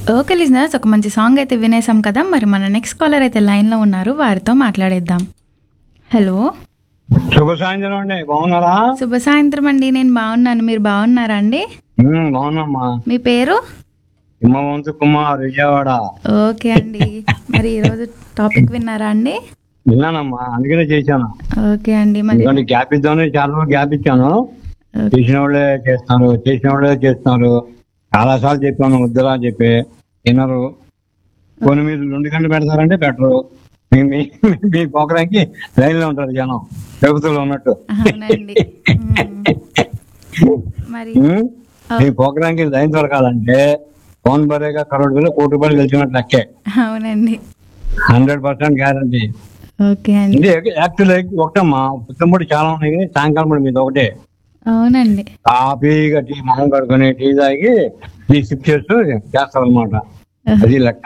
Okay listeners ఒక మంచి song అయితే వినేసాం కదా మరి మన నెక్స్ట్ కాలర్ అయితే లైన్లో ఉన్నారు వారితో మాట్లాడేద్దాం హలో శుభ సాయంత్రం అండి బాగున్నారా శుభ సాయంత్రం అండి నేను బాగున్నాను మీరు బాగున్నారా అండి ఉమ్, బాగున్నామ్మా మీ పేరు హిమవంతు కుమార్ విజయవాడ ఓకే అండి మరి ఈరోజు టాపిక్ విన్నారా అండి విన్నానమ్మా అందుకనే చేశాను ఓకే అండి మరి ఎందుకంటే గ్యాప్ ఇద్దామని చాలా రోజులు గ్యాప్ ఇచ్చాను ఓకే. చేసిన వాళ్ళే చేస్తున్నారు చేసిన వాళ్ళే చేస్తున్నారు చాలా సార్లు చెప్పాను వద్దురా అని చెప్పి వినరు కొన్ని మీరు రెండు గంటలు పెడతారంటే పెట్టరు మీ మీ- మీ పోకడానికి లైన్ లో ఉంటారు జనం ప్రభుత్వంలో ఉన్నట్టు అవునండి మ్మ్. మరి ఉమ్, మీ పోకడానికి లైన్ దొరకాలంటే ఫోన్ బరేగా కరోడ్ బిల్లు కోటి రూపాయలు గెలిచినట్టు లెక్కే అవునండి హండ్రెడ్ పర్సెంట్ గ్యారంటీ ఓకే అండి ఇది యాక్చువల్ ఒకటమ్మా పుత్తమూడి చాలా ఉన్నాయి కానీ సాయంకాలం పూట మీద ఒకటే అవునండి కాఫీగా టీ మొహం కడుకొని టీ తాగి టీ సిప్ చేస్తూ చేస్తాం అనమాట అది లెక్క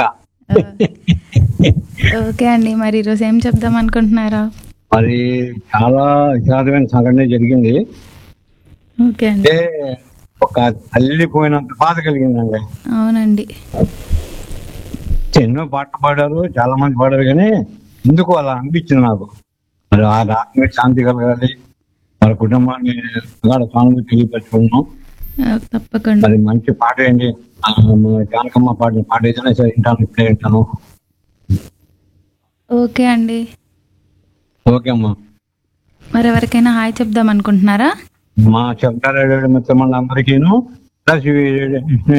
ఓకే అండి మరి ఈరోజు ఏం చెప్దాం అనుకుంటున్నారా మరి చాలా విషాదమైన సంఘటన జరిగింది ఓకే అండి అంటే ఒక తల్లి పోయినంత బాధ కలిగిందండి అవునండి ఎన్నో పాటలు పాడారు చాలా మంది పాడారు కానీ ఎందుకు అలా అనిపించింది నాకు మరి ఆ ఆత్మీయ శాంతి కలగాలి మన కుటుంబాన్ని గాఢ సానుభూతి తెలియపరుచుకున్నాం ఆ, తప్పకుండా మరి మంచి పాట ఏంటి ఆ, మన జానకమ్మ పాడిన పాట ఏదైనా సరే వింటాను ఇప్పుడే వింటాను ఓకే అండి ఓకే అమ్మా మరి ఎవరికైనా హాయ్ చెప్దాం అనుకుంటున్నారా మా శబ్దాలు మిత్రమందరికీను ప్లస్